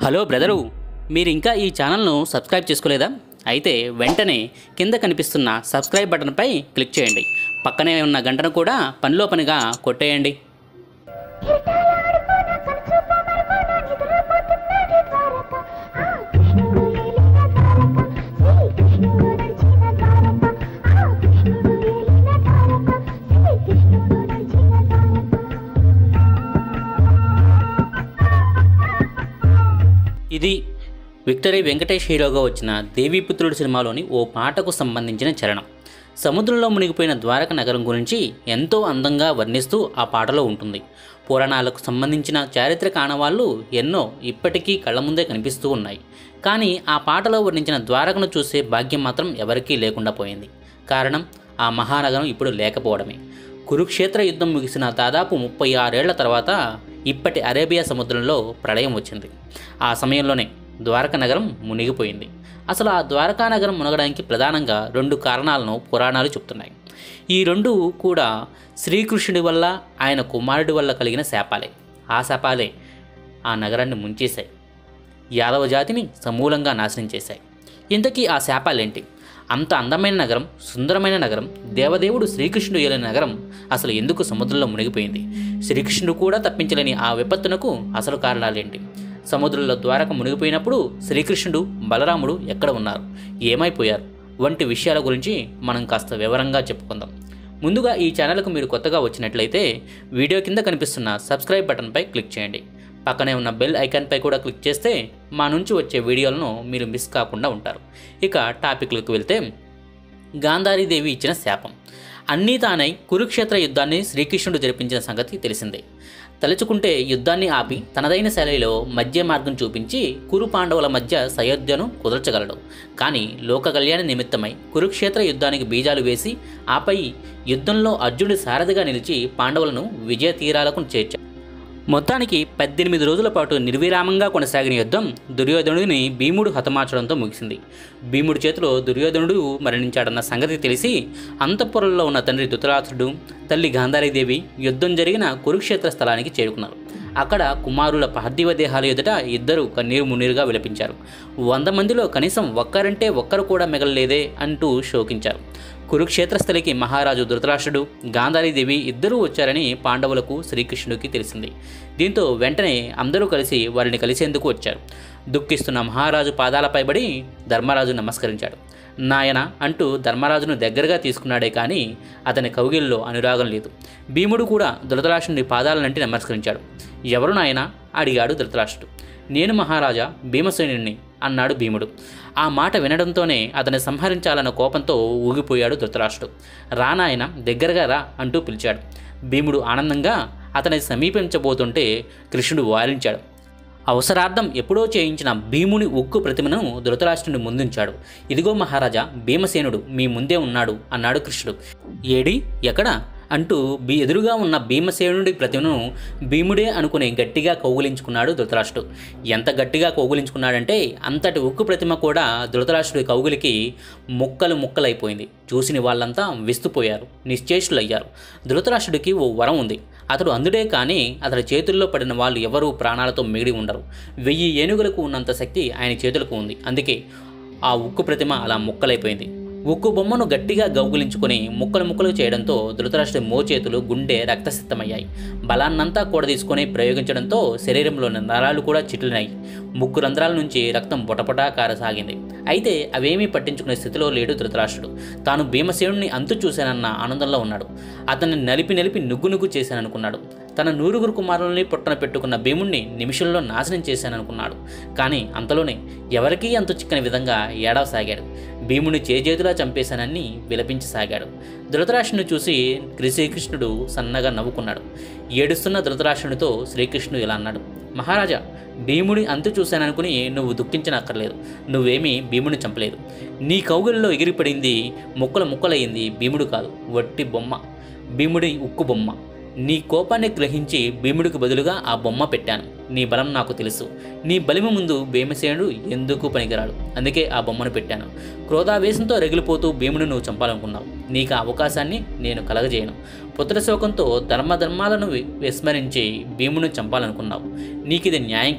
hello brother మీరు ఇంకా ఈ ఛానల్ను సబ్స్క్రైబ్ చేసుకోలేదా అయితే వెంటనే కింద కనిపిస్తున్న సబ్స్క్రైబ్ బటన్పై క్లిక్ చేయండి పక్కనే ఉన్న గంటను కూడా పనిలో పనిగా కొట్టేయండి ఇది విక్టరీ వెంకటేష్ హీరోగా వచ్చిన దేవీపుత్రుడు సినిమాలోని ఓ పాటకు సంబంధించిన చరణం సముద్రంలో మునిగిపోయిన ద్వారక నగరం గురించి ఎంతో అందంగా వర్ణిస్తూ ఆ పాటలో ఉంటుంది పురాణాలకు సంబంధించిన చారిత్రక ఆనవాళ్ళు ఎన్నో ఇప్పటికీ కళ్ళ ముందే కనిపిస్తూ ఉన్నాయి కానీ ఆ పాటలో వర్ణించిన ద్వారకను చూసే భాగ్యం మాత్రం ఎవరికీ లేకుండా పోయింది కారణం ఆ మహానగరం ఇప్పుడు లేకపోవడమే కురుక్షేత్ర యుద్ధం ముగిసిన దాదాపు ముప్పై ఆరేళ్ల తర్వాత ఇప్పటి అరేబియా సముద్రంలో ప్రళయం వచ్చింది ఆ సమయంలోనే ద్వారకా నగరం మునిగిపోయింది అసలు ఆ ద్వారకా నగరం మునగడానికి ప్రధానంగా రెండు కారణాలను పురాణాలు చెప్తున్నాయి ఈ రెండు కూడా శ్రీకృష్ణుడి వల్ల ఆయన కుమారుడి వల్ల కలిగిన శాపాలే ఆ శాపాలే ఆ నగరాన్ని ముంచేశాయి యాదవ జాతిని సమూలంగా నాశనం చేశాయి ఇంతకీ ఆ శాపాలేంటి అంత అందమైన నగరం సుందరమైన నగరం దేవదేవుడు శ్రీకృష్ణుడు ఏలిన నగరం అసలు ఎందుకు సముద్రంలో మునిగిపోయింది శ్రీకృష్ణుడు కూడా తప్పించలేని ఆ విపత్తునకు అసలు కారణాలేంటి సముద్రంలో ద్వారక మునిగిపోయినప్పుడు శ్రీకృష్ణుడు బలరాముడు ఎక్కడ ఉన్నారు ఏమైపోయారు వంటి విషయాల గురించి మనం కాస్త వివరంగా చెప్పుకుందాం ముందుగా ఈ ఛానల్కు మీరు కొత్తగా వచ్చినట్లయితే వీడియో కింద కనిపిస్తున్న సబ్స్క్రైబ్ బటన్పై క్లిక్ చేయండి పక్కనే ఉన్న బెల్ ఐకాన్పై కూడా క్లిక్ చేస్తే మా నుంచి వచ్చే వీడియోలను మీరు మిస్ కాకుండా ఉంటారు ఇక టాపిక్లకు వెళ్తే గాంధారీదేవి ఇచ్చిన శాపం అన్నీ తానై కురుక్షేత్ర యుద్ధాన్ని శ్రీకృష్ణుడు జరిపించిన సంగతి తెలిసిందే తలుచుకుంటే యుద్ధాన్ని ఆపి తనదైన శైలిలో మధ్య మార్గం చూపించి కురు పాండవుల మధ్య సయోధ్యను కుదర్చగలడు కానీ లోక కళ్యాణ నిమిత్తమై కురుక్షేత్ర యుద్ధానికి బీజాలు వేసి ఆపై యుద్ధంలో అర్జునుడి సారథిగా నిలిచి పాండవులను విజయ తీరాలకు చేర్చాడు మొత్తానికి పద్దెనిమిది రోజుల పాటు నిర్విరామంగా కొనసాగిన యుద్ధం దుర్యోధనుడిని భీముడు హతమార్చడంతో ముగిసింది భీముడి చేతిలో దుర్యోధనుడు మరణించాడన్న సంగతి తెలిసి అంతఃపురంలో ఉన్న తండ్రి ధృతరాష్ట్రుడు తల్లి గాంధారీదేవి యుద్ధం జరిగిన కురుక్షేత్ర స్థలానికి చేరుకున్నారు అక్కడ కుమారుల పార్థివ దేహాల ఎదుట ఇద్దరు కన్నీరు మున్నీరుగా విలపించారు వంద మందిలో కనీసం ఒక్కరంటే ఒక్కరు కూడా మిగలలేదే అంటూ శోకించారు కురుక్షేత్ర స్థలికి మహారాజు ధృతరాష్ట్రుడు గాంధారీదేవి ఇద్దరూ వచ్చారని పాండవులకు శ్రీకృష్ణుడికి తెలిసింది దీంతో వెంటనే అందరూ కలిసి వారిని కలిసేందుకు వచ్చారు దుఃఖిస్తున్న మహారాజు పాదాలపై పడి ధర్మరాజు నమస్కరించాడు నాయన అంటూ ధర్మరాజును దగ్గరగా తీసుకున్నాడే కానీ అతని కౌగిల్లో అనురాగం లేదు భీముడు కూడా ధృతరాష్ట్రుని పాదాలనంటి నమస్కరించాడు ఎవరు నాయన అడిగాడు ధృతరాష్ట్రుడు నేను మహారాజా భీమసేనుణ్ణి అన్నాడు భీముడు ఆ మాట వినడంతోనే అతన్ని సంహరించాలన్న కోపంతో ఊగిపోయాడు ధృతరాష్ట్రుడు రానాయన దగ్గరగా రా అంటూ పిలిచాడు భీముడు ఆనందంగా అతని సమీపించబోతుంటే కృష్ణుడు వారించాడు అవసరార్థం ఎప్పుడో చేయించిన భీముని ఉక్కు ప్రతిమను ధృతరాష్ట్రుని ముందుంచాడు ఇదిగో మహారాజా భీమసేనుడు మీ ముందే ఉన్నాడు అన్నాడు కృష్ణుడు ఏడి ఎక్కడ అంటూ బీ ఎదురుగా ఉన్న భీమసేనుడి ప్రతిమను భీముడే అనుకుని గట్టిగా కౌగులించుకున్నాడు ధృతరాష్ట్రుడు ఎంత గట్టిగా కౌగులించుకున్నాడంటే అంతటి ఉక్కు ప్రతిమ కూడా ధృతరాష్ట్రుడి కౌగులికి ముక్కలు ముక్కలైపోయింది చూసిన వాళ్ళంతా విస్తుపోయారు నిశ్చేషులయ్యారు ధృతరాష్ట్రుడికి ఓ వరం ఉంది అతడు అందుడే కానీ అతడి చేతుల్లో పడిన వాళ్ళు ఎవరూ ప్రాణాలతో మిగిలి ఉండరు వెయ్యి ఏనుగులకు ఉన్నంత శక్తి ఆయన చేతులకు ఉంది అందుకే ఆ ఉక్కు ప్రతిమ అలా ముక్కలైపోయింది ఉక్కు బొమ్మను గట్టిగా గౌగులించుకొని ముక్కలు ముక్కలు చేయడంతో ధృతరాష్ట్రుడి మోచేతులు గుండె రక్తసిద్ధమయ్యాయి బలాన్నంతా కూడా తీసుకొని ప్రయోగించడంతో శరీరంలోని నరాలు కూడా చిట్లినాయి ముక్కు రంధ్రాల నుంచి రక్తం బొటపటా కారసాగింది అయితే అవేమీ పట్టించుకునే స్థితిలో లేడు ధృతరాష్ట్రుడు తాను భీమసేనుని అంతు చూశానన్న ఆనందంలో ఉన్నాడు అతన్ని నలిపి నలిపి నుగ్గు నుగ్గు చేశాననుకున్నాడు తన నూరుగురు కుమారుల్ని పొట్టన పెట్టుకున్న భీముణ్ణి నిమిషంలో నాశనం చేశాననుకున్నాడు కానీ అంతలోనే ఎవరికీ అంతు చిక్కని విధంగా ఏడవసాగాడు భీముని చేజేతులా చంపేశానని విలపించసాగాడు ధృతరాష్ట్రుని చూసి శ్రీకృష్ణుడు సన్నగా నవ్వుకున్నాడు ఏడుస్తున్న ధృతరాష్ట్రునితో శ్రీకృష్ణుడు ఇలా అన్నాడు మహారాజా భీముడి అంతు చూశాననుకుని నువ్వు దుఃఖించనక్కర్లేదు నువ్వేమీ భీముని చంపలేదు నీ కౌగిలిలో ఎగిరిపడింది ముక్కలు ముక్కలయ్యింది భీముడు కాదు వట్టి బొమ్మ భీముడి ఉక్కు బొమ్మ నీ కోపాన్ని గ్రహించి భీముడికి బదులుగా ఆ బొమ్మ పెట్టాను నీ బలం నాకు తెలుసు నీ బలిమ ముందు భీమసేనుడు ఎందుకు పనికిరాడు అందుకే ఆ బొమ్మను పెట్టాను క్రోధావేశంతో రగిలిపోతూ భీముడు నువ్వు చంపాలనుకున్నావు నీకు ఆ అవకాశాన్ని నేను కలగజేయను పుత్రశోకంతో ధర్మధర్మాలను వి- విస్మరించి భీముని చంపాలనుకున్నావు నీకిది న్యాయం కాదు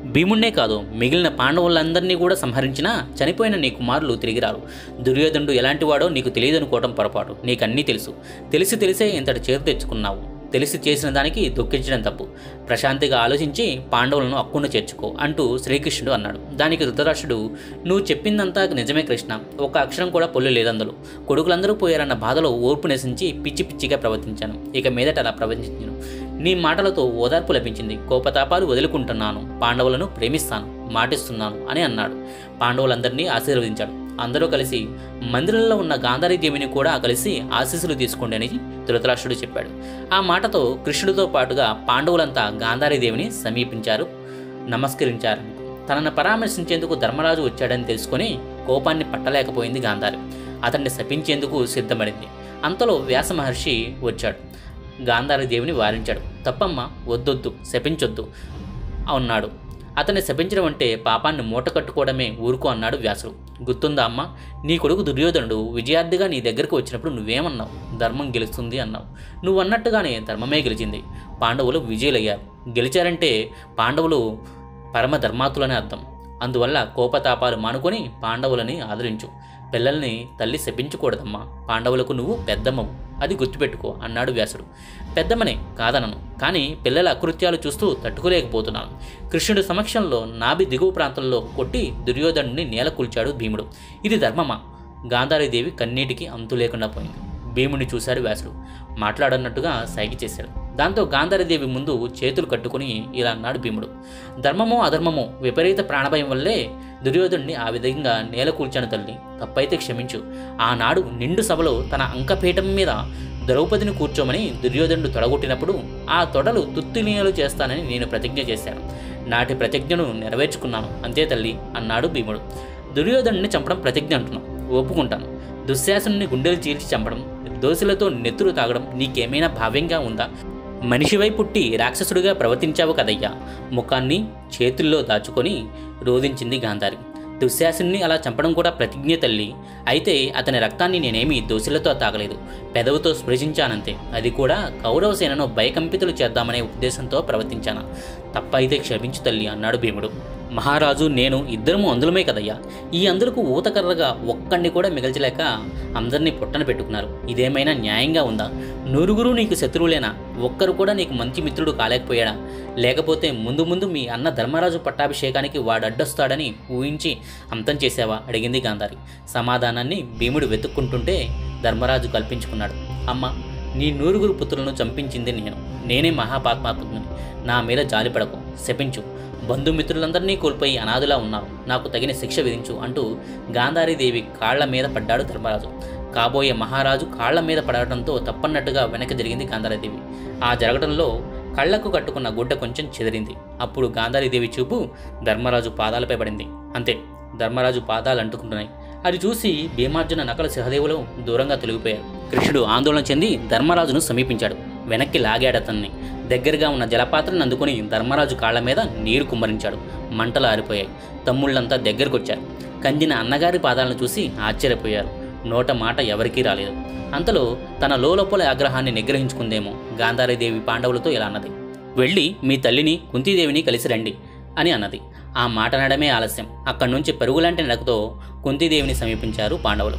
భీముణ్ణే కాదు మిగిలిన పాండవులందరినీ కూడా సంహరించినా చనిపోయిన నీ కుమారులు తిరిగి రారు దుర్యోధనుడు ఎలాంటి వాడో నీకు తెలియదనుకోవటం పొరపాటు నీకన్నీ తెలుసు తెలిసి తెలిసే ఇంతటి చేరు తెచ్చుకున్నావు తెలిసి చేసిన దానికి దుఃఖించడం తప్పు ప్రశాంతిగా ఆలోచించి పాండవులను అక్కున చేర్చుకో అంటూ శ్రీకృష్ణుడు అన్నాడు దానికి ధృతరాష్ట్రుడు నువ్వు చెప్పిందంతా నిజమే కృష్ణ ఒక అక్షరం కూడా పొల్లు లేదందులో కొడుకులందరూ పోయారన్న బాధలో ఓర్పు నశించి పిచ్చి పిచ్చిగా ప్రవర్తించాను ఇక మీదట అలా ప్రవర్తించను నీ మాటలతో ఓదార్పు లభించింది కోపతాపాలు వదులుకుంటున్నాను పాండవులను ప్రేమిస్తాను మాటిస్తున్నాను అని అన్నాడు పాండవులందరినీ ఆశీర్వదించాడు అందరూ కలిసి మందిరంలో ఉన్న గాంధారీ దేవిని కూడా కలిసి ఆశీస్సులు తీసుకోండి అని ధృతరాష్ట్రుడు చెప్పాడు ఆ మాటతో కృష్ణుడితో పాటుగా పాండవులంతా గాంధారీ దేవిని సమీపించారు నమస్కరించారు తనను పరామర్శించేందుకు ధర్మరాజు వచ్చాడని తెలుసుకొని కోపాన్ని పట్టలేకపోయింది గాంధారి అతన్ని శపించేందుకు సిద్ధపడింది అంతలో వ్యాస మహర్షి వచ్చాడు గాంధారి దేవిని వారించాడు తప్పమ్మ వద్దొద్దు శపించొద్దు అన్నాడు అతన్ని శపించడం అంటే పాపాన్ని మూట కట్టుకోవడమే ఊరుకో అన్నాడు వ్యాసుడు గుర్తుందా అమ్మ నీ కొడుకు దుర్యోధనుడు విజయార్థిగా నీ దగ్గరకు వచ్చినప్పుడు నువ్వేమన్నావు ధర్మం గెలుస్తుంది అన్నావు నువ్వు అన్నట్టుగానే ధర్మమే గెలిచింది పాండవులు విజయులయ్యారు గెలిచారంటే పాండవులు పరమ ధర్మాతులని అర్థం అందువల్ల కోపతాపాలు మానుకొని పాండవులని ఆదరించు పిల్లల్ని తల్లి శపించకూడదమ్మా పాండవులకు నువ్వు పెద్దమ్మవు అది గుర్తుపెట్టుకో అన్నాడు వ్యాసుడు పెద్దమ్మనే కాదనను కానీ పిల్లల అకృత్యాలు చూస్తూ తట్టుకోలేకపోతున్నాను కృష్ణుడి సమక్షంలో నాభి దిగువ ప్రాంతంలో కొట్టి దుర్యోధనుడిని నేల కూల్చాడు భీముడు ఇది ధర్మమా గాంధారీదేవి కన్నీటికి అంతు లేకుండా పోయింది భీముడిని చూశాడు వ్యాసుడు మాట్లాడన్నట్టుగా సైగ చేశాడు దాంతో గాంధారీదేవి ముందు చేతులు కట్టుకుని ఇలా అన్నాడు భీముడు ధర్మమో అధర్మమో విపరీత ప్రాణభయం వల్లే దుర్యోధనుడిని ఆ విధంగా నేల కూల్చాను తల్లి తప్పైతే క్షమించు ఆనాడు నిండు సభలో తన అంకపీఠం మీద ద్రౌపదిని కూర్చోమని దుర్యోధనుడు తొడగొట్టినప్పుడు ఆ తొడలు తుత్తినీయలు చేస్తానని నేను ప్రతిజ్ఞ చేశాను నాటి ప్రతిజ్ఞను నెరవేర్చుకున్నాను అంతే తల్లి అన్నాడు భీముడు దుర్యోధనుడిని చంపడం ప్రతిజ్ఞ అంటున్నాం ఒప్పుకుంటాను దుశ్శాసనుని గుండెలు చీల్చి చంపడం దోశలతో నెత్తురు తాగడం నీకేమైనా భావ్యంగా ఉందా మనిషివై పుట్టి రాక్షసుడిగా ప్రవర్తించావు కదయ్యా ముఖాన్ని చేతుల్లో దాచుకొని రోధించింది గాంధారి దుశ్శాసనుని అలా చంపడం కూడా ప్రతిజ్ఞ తల్లి అయితే అతని రక్తాన్ని నేనేమీ దోశలతో తాగలేదు పెదవుతో స్పృశించానంతే అది కూడా కౌరవసేనను భయకంపితులు చేద్దామనే ఉద్దేశంతో ప్రవర్తించాను తప్పైతే క్షమించు తల్లి అన్నాడు భీముడు మహారాజు నేను ఇద్దరము అందులమే కదయ్యా ఈ అందరకు ఊతకర్రగా ఒక్కడిని కూడా మిగల్చలేక అందరినీ పొట్టన పెట్టుకున్నారు ఇదేమైనా న్యాయంగా ఉందా నూరుగురు నీకు శత్రువులేనా ఒక్కరు కూడా నీకు మంచి మిత్రుడు కాలేకపోయాడా లేకపోతే ముందు ముందు మీ అన్న ధర్మరాజు పట్టాభిషేకానికి వాడు అడ్డొస్తాడని ఊహించి అంతం చేసావా అడిగింది గాంధారి సమాధానాన్ని భీముడు వెతుక్కుంటుంటే ధర్మరాజు కల్పించుకున్నాడు అమ్మ నీ నూరుగురు పుత్రులను చంపించింది నేను నేనే మహాపాత్మాత్ముని నా మీద జాలిపడకు శపించు బంధుమిత్రులందరినీ కోల్పోయి అనాథులా ఉన్నావు నాకు తగిన శిక్ష విధించు అంటూ గాంధారీదేవి కాళ్ల మీద పడ్డాడు ధర్మరాజు కాబోయే మహారాజు కాళ్ల మీద పడటంతో తప్పన్నట్టుగా వెనక్కి జరిగింది గాంధారీదేవి ఆ జరగడంలో కళ్ళకు కట్టుకున్న గుడ్డ కొంచెం చెదిరింది అప్పుడు గాంధారీదేవి చూపు ధర్మరాజు పాదాలపై పడింది అంతే ధర్మరాజు పాదాలు అంటుకుంటున్నాయి అది చూసి భీమార్జున నకల సహదేవులు దూరంగా తొలగిపోయారు కృష్ణుడు ఆందోళన చెంది ధర్మరాజును సమీపించాడు వెనక్కి లాగాడు అతన్ని దగ్గరగా ఉన్న జలపాత్రను అందుకుని ధర్మరాజు కాళ్ల మీద నీరు కుమ్మరించాడు మంటలు ఆరిపోయాయి తమ్ముళ్ళంతా దగ్గరకొచ్చారు కందిన అన్నగారి పాదాలను చూసి ఆశ్చర్యపోయారు నోట మాట ఎవరికీ రాలేదు అంతలో తన లోపల ఆగ్రహాన్ని నిగ్రహించుకుందేమో గాంధారీదేవి పాండవులతో ఇలా అన్నది వెళ్ళి మీ తల్లిని కుంతీదేవిని కలిసి రండి అని అన్నది ఆ మాట అనడమే ఆలస్యం అక్కడి నుంచి పరుగులాంటి నడకతో కుంతీదేవిని సమీపించారు పాండవులు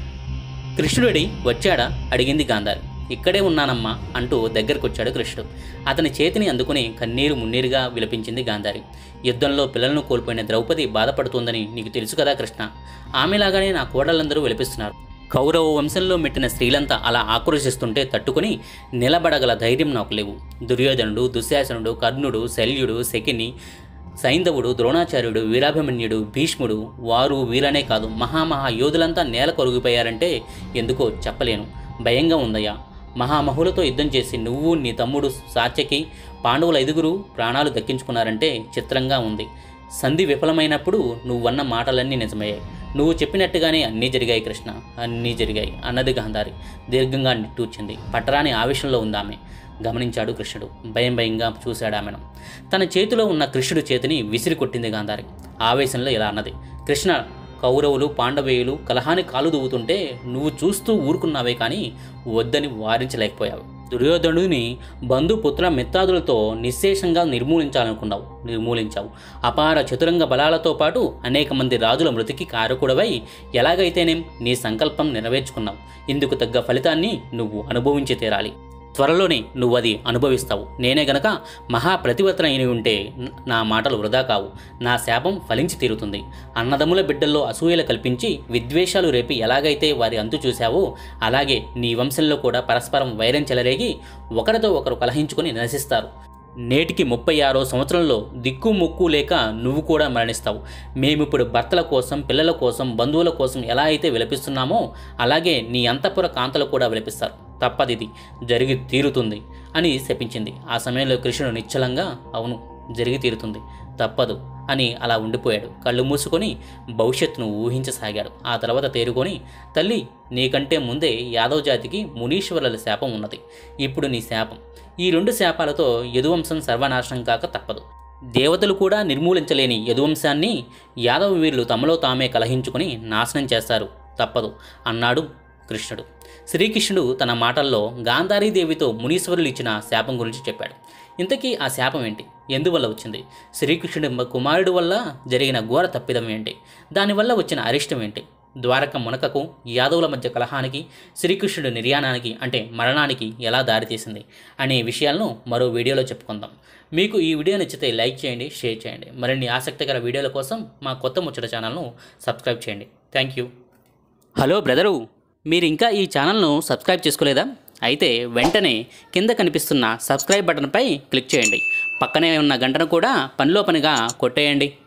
కృష్ణుడి వచ్చాడా అడిగింది గాంధారి ఇక్కడే ఉన్నానమ్మా అంటూ దగ్గరకొచ్చాడు కృష్ణుడు అతని చేతిని అందుకుని కన్నీరు మున్నీరుగా విలపించింది గాంధారి యుద్ధంలో పిల్లలను కోల్పోయిన ద్రౌపది బాధపడుతోందని నీకు తెలుసు కదా కృష్ణ ఆమెలాగానే నా కోడళ్ళందరూ విలపిస్తున్నారు కౌరవ వంశంలో మెట్టిన స్త్రీలంతా అలా ఆక్రోశిస్తుంటే తట్టుకుని నిలబడగల ధైర్యం నాకు లేవు దుర్యోధనుడు దుశ్శాసనుడు కర్ణుడు శల్యుడు శకిని సైంధవుడు ద్రోణాచార్యుడు వీరాభిమన్యుడు భీష్ముడు వారు వీరనే కాదు మహామహా యోధులంతా నేల కొరిగిపోయారంటే ఎందుకో చెప్పలేను భయంగా ఉందయ్యా మహామహులతో యుద్ధం చేసి నువ్వు నీ తమ్ముడు సాత్యకి పాండవుల ఐదుగురు ప్రాణాలు దక్కించుకున్నారంటే చిత్రంగా ఉంది సంధి విఫలమైనప్పుడు నువ్వన్న మాటలన్నీ నిజమయ్యాయి నువ్వు చెప్పినట్టుగానే అన్నీ జరిగాయి కృష్ణ అన్నీ జరిగాయి అన్నది గాంధారి దీర్ఘంగా నిట్టూర్చింది పట్టరాని ఆవేశంలో ఉంది ఆమె గమనించాడు కృష్ణుడు భయం భయంగా చూశాడు ఆమెను తన చేతిలో ఉన్న కృష్ణుడి చేతిని విసిరి కొట్టింది గాంధారి ఆవేశంలో ఇలా అన్నది కృష్ణ కౌరవులు పాండవేయులు కలహాని కాలు దూవుతుంటే నువ్వు చూస్తూ ఊరుకున్నావే కానీ వద్దని వారించలేకపోయావు దుర్యోధనుడిని బంధుపుత్ర మిత్రాదులతో నిశ్శేషంగా నిర్మూలించాలనుకున్నావు నిర్మూలించావు అపార చతురంగ బలాలతో పాటు అనేక మంది రాజుల మృతికి కారకుడవై ఎలాగైతేనేం నీ సంకల్పం నెరవేర్చుకున్నావు ఇందుకు తగ్గ ఫలితాన్ని నువ్వు అనుభవించి తీరాలి త్వరలోనే నువ్వు అది అనుభవిస్తావు నేనే గనక మహాప్రతివతన అయిన ఉంటే న- నా మాటలు వృధా కావు నా శాపం ఫలించి తీరుతుంది అన్నదమ్ముల బిడ్డల్లో అసూయలు కల్పించి విద్వేషాలు రేపి ఎలాగైతే వారి అంతు చూశావో అలాగే నీ వంశంలో కూడా పరస్పరం వైరం చెలరేగి ఒకరితో ఒకరు కలహించుకొని నశిస్తారు నేటికి ముప్పై ఆరో సంవత్సరంలో దిక్కు ముక్కు లేక నువ్వు కూడా మరణిస్తావు మేమిప్పుడు భర్తల కోసం పిల్లల కోసం బంధువుల కోసం ఎలా అయితే విలపిస్తున్నామో అలాగే నీ అంతఃపుర కాంతలు కూడా విలపిస్తారు తప్పదిది జరిగి తీరుతుంది అని శపించింది ఆ సమయంలో కృష్ణుడు నిశ్చలంగా అవును జరిగి తీరుతుంది తప్పదు అని అలా ఉండిపోయాడు కళ్ళు మూసుకొని భవిష్యత్తును ఊహించసాగాడు ఆ తర్వాత తేరుకొని తల్లి నీకంటే ముందే యాదవ్ జాతికి మునీశ్వరుల శాపం ఉన్నది ఇప్పుడు నీ శాపం ఈ రెండు శాపాలతో యదువంశం సర్వనాశనం కాక తప్పదు దేవతలు కూడా నిర్మూలించలేని యదువంశాన్ని యాదవ వీరులు తమలో తామే కలహించుకొని నాశనం చేస్తారు తప్పదు అన్నాడు కృష్ణుడు శ్రీకృష్ణుడు తన మాటల్లో గాంధారీదేవితో మునీశ్వరులు ఇచ్చిన శాపం గురించి చెప్పాడు ఇంతకీ ఆ శాపం ఏంటి ఎందువల్ల వచ్చింది శ్రీకృష్ణుడి మ- కుమారుడి వల్ల జరిగిన ఘోర తప్పిదం ఏంటి దానివల్ల వచ్చిన అరిష్టం ఏంటి ద్వారక మునకకు యాదవుల మధ్య కలహానికి శ్రీకృష్ణుడి నిర్యాణానికి అంటే మరణానికి ఎలా దారితీసింది అనే విషయాలను మరో వీడియోలో చెప్పుకుందాం మీకు ఈ వీడియో నచ్చితే లైక్ చేయండి షేర్ చేయండి మరిన్ని ఆసక్తికర వీడియోల కోసం మా కొత్త ముచ్చట ఛానల్ను సబ్స్క్రైబ్ చేయండి థ్యాంక్ యూ హలో బ్రదరు మీరు ఇంకా ఈ ఛానల్ను సబ్స్క్రైబ్ చేసుకోలేదా అయితే వెంటనే కింద కనిపిస్తున్న సబ్స్క్రైబ్ బటన్పై క్లిక్ చేయండి పక్కనే ఉన్న గంటను కూడా పనిలో పనిగా కొట్టేయండి